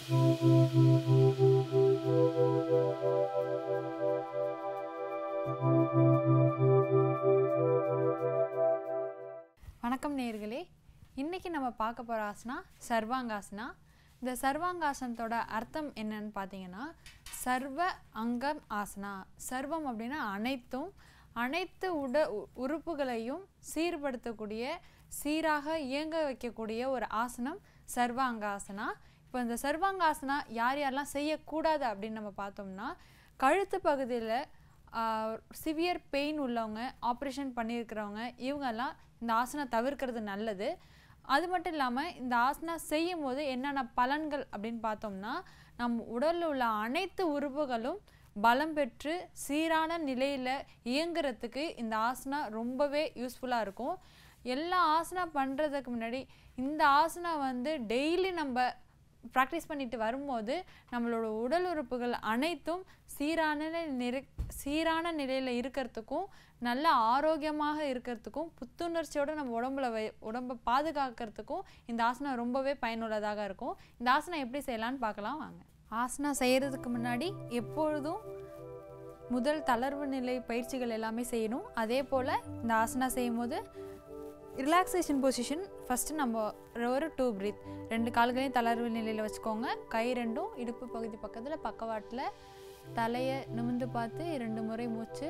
வணக்கம் நேயர்களே இன்னைக்கு நம்ம பார்க்க போகிற ஆசனா சர்வாங்காசனா இந்த சர்வாங்காசனத்தோட அர்த்தம் என்னன்னு பார்த்தீங்கன்னா சர்வ அங்கம் ஆசனா சர்வம் அப்படின்னா அனைத்தும் அனைத்து உட உ- உறுப்புகளையும் சீர்படுத்தக்கூடிய சீராக இயங்க வைக்கக்கூடிய ஒரு ஆசனம் சர்வாங்காசனா இப்போ இந்த சர்வாங்காசனா யார் யாரெல்லாம் செய்யக்கூடாது அப்படின்னு நம்ம பார்த்தோம்னா கழுத்து பகுதியில் சிவியர் பெயின் உள்ளவங்க ஆப்ரேஷன் பண்ணியிருக்கிறவங்க இவங்கெல்லாம் இந்த ஆசனா தவிர்க்கிறது நல்லது அது மட்டும் இல்லாமல் இந்த ஆசனா செய்யும் போது என்னென்ன பலன்கள் அப்படின்னு பார்த்தோம்னா நம் உடலில் உள்ள அனைத்து உறுப்புகளும் பலம் பெற்று சீரான நிலையில் இயங்குறதுக்கு இந்த ஆசனா ரொம்பவே யூஸ்ஃபுல்லாக இருக்கும் எல்லா ஆசனா பண்ணுறதுக்கு முன்னாடி இந்த ஆசனா வந்து டெய்லி நம்ம ப்ராக்டிஸ் பண்ணிட்டு வரும்போது நம்மளோட உடல் உறுப்புகள் அனைத்தும் சீரான நிறை சீரான நிலையில் இருக்கிறதுக்கும் நல்ல ஆரோக்கியமாக இருக்கிறதுக்கும் புத்துணர்ச்சியோட நம்ம உடம்புல வை உடம்பை பாதுகாக்கிறதுக்கும் இந்த ஆசனம் ரொம்பவே பயனுள்ளதாக இருக்கும் இந்த ஆசனம் எப்படி செய்யலாம்னு பார்க்கலாம் வாங்க ஆசனா செய்கிறதுக்கு முன்னாடி எப்பொழுதும் முதல் தளர்வு நிலை பயிற்சிகள் எல்லாமே செய்யணும் அதே போல் இந்த ஆசனா செய்யும்போது ரிலாக்ஸேஷன் பொசிஷன் ஃபஸ்ட்டு நம்ம ஒரு டூ பிரீத் ரெண்டு கால்களையும் தளர்வு நிலையில் வச்சுக்கோங்க கை ரெண்டும் இடுப்பு பகுதி பக்கத்தில் பக்கவாட்டில் தலையை நிமிந்து பார்த்து இரண்டு முறை மூச்சு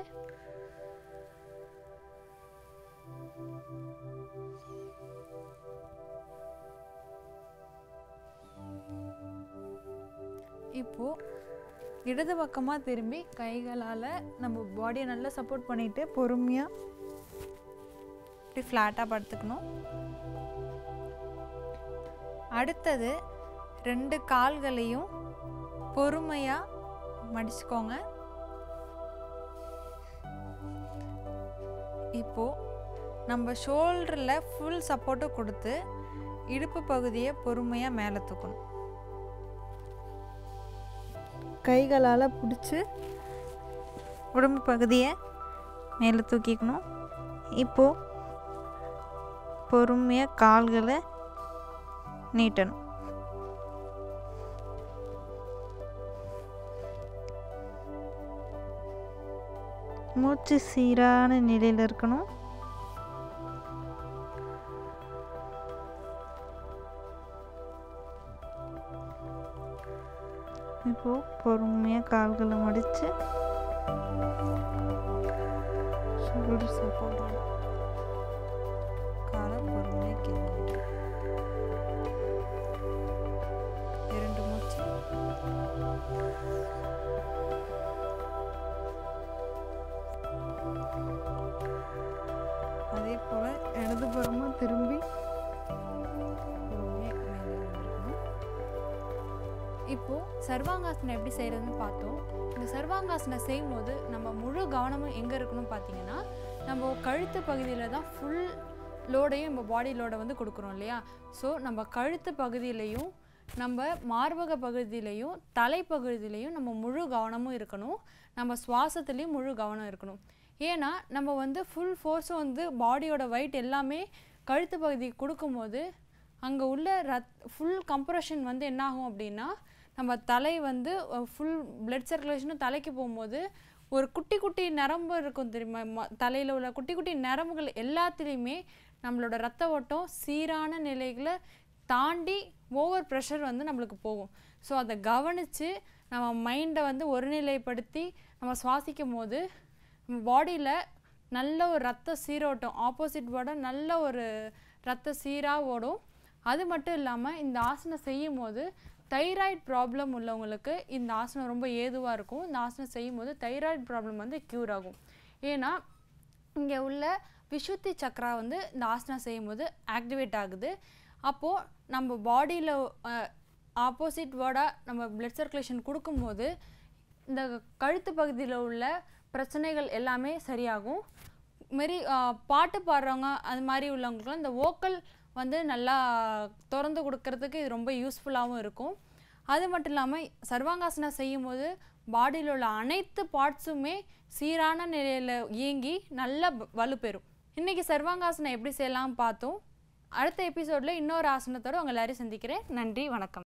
இப்போ இடது பக்கமாக திரும்பி கைகளால் நம்ம பாடியை நல்லா சப்போர்ட் பண்ணிட்டு பொறுமையாக இப்படி ஃப்ளாட்டாக படுத்துக்கணும் அடுத்தது ரெண்டு கால்களையும் பொறுமையாக மடிச்சுக்கோங்க இப்போ நம்ம ஷோல்டரில் ஃபுல் சப்போர்ட்டை கொடுத்து இடுப்பு பகுதியை பொறுமையாக மேலே தூக்கணும் கைகளால் பிடிச்சி உடம்பு பகுதியை மேலே தூக்கிக்கணும் இப்போது பொறுமையாக கால்களை நீட்டணும் மூச்சு சீரான நிலையில் இருக்கணும் இப்போ பொறுமையாக கால்களை மடித்து ஷோல்டர் சப்போர்ட் காலை பொறுமையாக கீழே இரண்டு மூச்சு அதே போல் இடதுபுறமாக திரும்பி பொறுமையா மேலே வந்துருக்கணும். இப்போ சர்வாங்காசனம் எப்படி செய்யறதுன்னு பார்த்தோம் இந்த சர்வாங்காசனம் செய்யும்போது நம்ம முழு கவனமும் எங்கே இருக்கணும் பார்த்தீங்கன்னா நம்ம கழுத்து பகுதியில் தான் ஃபுல் லோடையும் நம்ம பாடி லோடை வந்து கொடுக்குறோம் இல்லையா ஸோ நம்ம கழுத்து பகுதியிலையும் நம்ம மார்பக பகுதியிலையும் தலைப்பகுதியிலையும் நம்ம முழு கவனமும் இருக்கணும் நம்ம சுவாசத்துலேயும் முழு கவனம் இருக்கணும் ஏன்னா நம்ம வந்து ஃபுல் ஃபோர்ஸும் வந்து பாடியோட weight எல்லாமே கழுத்து பகுதிக்கு கொடுக்கும்போது அங்கே உள்ள ரத் ஃபுல் கம்ப்ரெஷன் வந்து என்ன ஆகும் அப்படின்னா நம்ம தலை வந்து ஃபுல் பிளட் சர்க்குலேஷனும் தலைக்கு போகும்போது ஒரு குட்டி குட்டி நரம்பு இருக்கும் தெரியுமா தலையில் உள்ள குட்டி குட்டி நரம்புகள் எல்லாத்துலேயுமே நம்மளோட ரத்த ஓட்டம் சீரான நிலைகளை தாண்டி ஓவர் ப்ரெஷர் வந்து நம்மளுக்கு போகும் ஸோ அதை கவனித்து நம்ம மைண்டை வந்து ஒருநிலைப்படுத்தி நம்ம சுவாசிக்கும் போது நம்ம பாடியில் நல்ல ஒரு ரத்த சீரோட்டம் ஆப்போசிட் போட நல்ல ஒரு ரத்த சீராக ஓடும் அது மட்டும் இல்லாமல் இந்த ஆசனம் செய்யும் போது தைராய்டு ப்ராப்ளம் உள்ளவங்களுக்கு இந்த ஆசனம் ரொம்ப ஏதுவாக இருக்கும் இந்த ஆசனம் செய்யும் போது தைராய்டு ப்ராப்ளம் வந்து க்யூர் ஆகும் ஏன்னா இங்கே உள்ள விஷுத்தி சக்ரா வந்து இந்த ஆசனம் செய்யும்போது ஆக்டிவேட் ஆகுது அப்போது நம்ம பாடியில் ஆப்போசிட் வேர்டாக நம்ம பிளட் சர்க்குலேஷன் கொடுக்கும்போது இந்த கழுத்து பகுதியில் உள்ள பிரச்சனைகள் எல்லாமே சரியாகும் மாரி பாட்டு பாடுறவங்க அது மாதிரி உள்ளவங்களுக்குலாம் இந்த வோக்கல் வந்து நல்லா திறந்து கொடுக்கறதுக்கு இது ரொம்ப யூஸ்ஃபுல்லாகவும் இருக்கும் அது மட்டும் இல்லாமல் சர்வாங்காசனம் செய்யும்போது பாடியில் உள்ள அனைத்து பார்ட்ஸுமே சீரான நிலையில் இயங்கி நல்ல ப- வலுப்பெறும் இன்றைக்கி சர்வாங்காசனம் எப்படி செய்யலாம் பார்த்தோம் அடுத்த எபிசோடில் இன்னொரு ஆசனத்தோடு உங்கள் எல்லாரையும் சந்திக்கிறேன் நன்றி வணக்கம்